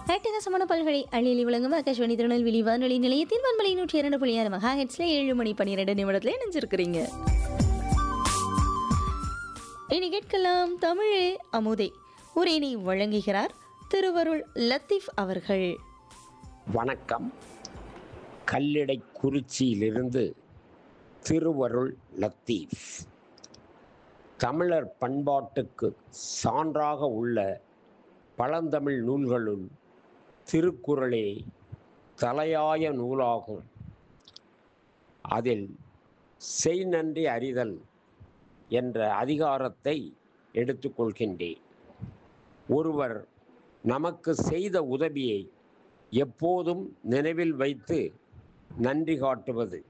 அட்டகாசமான பல்கலை அள்ளியில் விளங்கும் ஆகாஷ்வாணி திருநெல்வேலி வானொலி நிலையத்தின் வான்மலை நூற்றி இரண்டு புள்ளி ஆறு மகா ஹெட்ஸ்ல ஏழு மணி பன்னிரெண்டு நிமிடத்துல இணைஞ்சிருக்கிறீங்க இனி கேட்கலாம் தமிழே அமுதே உரையினை வழங்குகிறார் திருவருள் லத்தீஃப் அவர்கள் வணக்கம் கல்லிடை குறிச்சியிலிருந்து திருவருள் லத்தீஃப் தமிழர் பண்பாட்டுக்கு சான்றாக உள்ள பழந்தமிழ் நூல்களுள் திருக்குறளே தலையாய நூலாகும் அதில் செய் நன்றி அறிதல் என்ற அதிகாரத்தை எடுத்துக்கொள்கின்றேன் ஒருவர் நமக்கு செய்த உதவியை எப்போதும் நினைவில் வைத்து நன்றி காட்டுவது